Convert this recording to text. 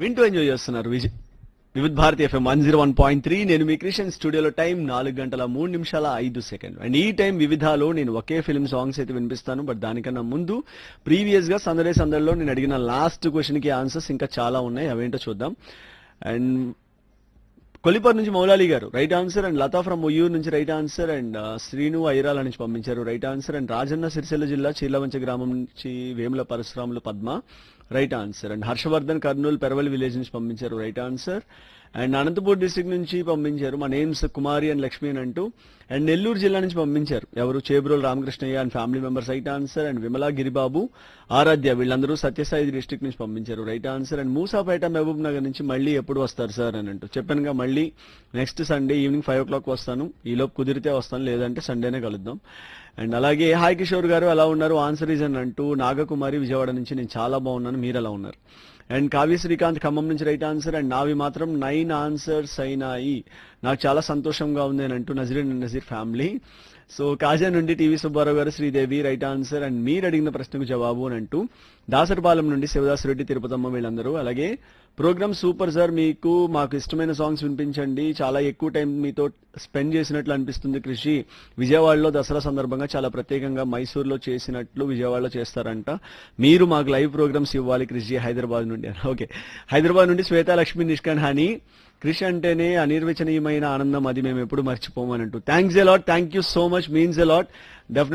వింటూ ఎంజాయ్ చేస్తున్నారు Vijay Vividh Bharati FM one zero one point three నేను మీ క్రిషన్ స్టూడియోలో టైం నాలుగు గంటల మూడు నిమిషాల ఐదు సెకండ్ అండ్ ఈ టైం వివిధాలో నేను ఒకే ఫిల్మ్ సాంగ్స్ అయితే వినిపిస్తాను బట్ దానికన్నా ముందు ప్రీవియస్ గా సందడే సందడిలో నేను అడిగిన లాస్ట్ క్వశ్చన్ కి ఆన్సర్స్ ఇంకా చాలా ఉన్నాయి అవేంటో చూద్దాం అండ్ కొలిపర్ నుంచి Moulali garu right answer and Latha from Vuyyuru నుంచి right answer and Srinu Irala నుంచి పంపించారు right answer and Rajanna Sircilla జిల్లా చీలవంచ గ్రామం నుంచి Vemula Parasuramulu Padma right answer and Harshavardhan Kurnool Peraval village నుంచి పంపించారు right answer and Anantapur district నుంచి పంపించారు మా నేమ్స్ కుమారి అండ్ లక్ష్మి అని అంటూ అండ్ నెల్లూరు జిల్లా నుంచి పంపించారు ఎవరు Chebrole Ramakrishnayya and family members right answer and Vimala Giribabu Aradhya వీళ్ళందరూ సత్యసాయి డిస్ట్రిక్ట్ నుంచి పంపించారు right answer and Musapet Mahabubnagar నుంచి మళ్ళీ ఎప్పుడు వస్తారు సార్ అని అంటూ చెప్పానుగా మళ్ళీ next Sunday evening five o'clock వస్తాను ఈలోపు కుదిరితే వస్తాను లేదంటే సండేనే కలుద్దాం అండ్ అలాగే హాయ్ కిషోర్ గారు ఎలా ఉన్నారు ఆన్సర్ ఈజ్ అని అంటూ నాగకుమారి విజయవాడ నుంచి నేను చాలా బాగున్నాను మీరు ఎలా ఉన్నారు అండ్ కావ్య శ్రీకాంత్ ఖమ్మం నుంచి రైట్ ఆన్సర్ అండ్ నావి మాత్రం నైన్ ఆన్సర్స్ అయినాయి నాకు చాలా సంతోషంగా ఉంది అని అంటూ Nazreen and Nazeer family so Kaja నుండి టీవీ సుబ్బారావు గారు శ్రీదేవి రైట్ ఆన్సర్ అండ్ మీరు అడిగిన ప్రశ్నకు జవాబు అని అంటూ దాసరపాలెం నుండి శివదాస్ రెడ్డి తిరుపతమ్మ వీళ్ళందరూ అలాగే ప్రోగ్రామ్ సూపర్ సార్ మీకు మాకు ఇష్టమైన సాంగ్స్ వినిపించండి చాలా ఎక్కువ టైం మీతో స్పెండ్ చేసినట్లు అనిపిస్తుంది కృషి విజయవాడలో దసరా సందర్భంగా చాలా ప్రత్యేకంగా మైసూర్లో చేసినట్లు విజయవాడలో చేస్తారంట మీరు మాకు లైవ్ ప్రోగ్రామ్స్ ఇవ్వాలి కృషి హైదరాబాద్ నుండి ఓకే హైదరాబాద్ నుండి శ్వేతా లక్ష్మి నిష్కాన్ హాని కృషి అంటేనే అనిర్వచనీయమైన ఆనందం అది మేము ఎప్పుడు మర్చిపోమని అంటూ thanks a lot thank you so much means allot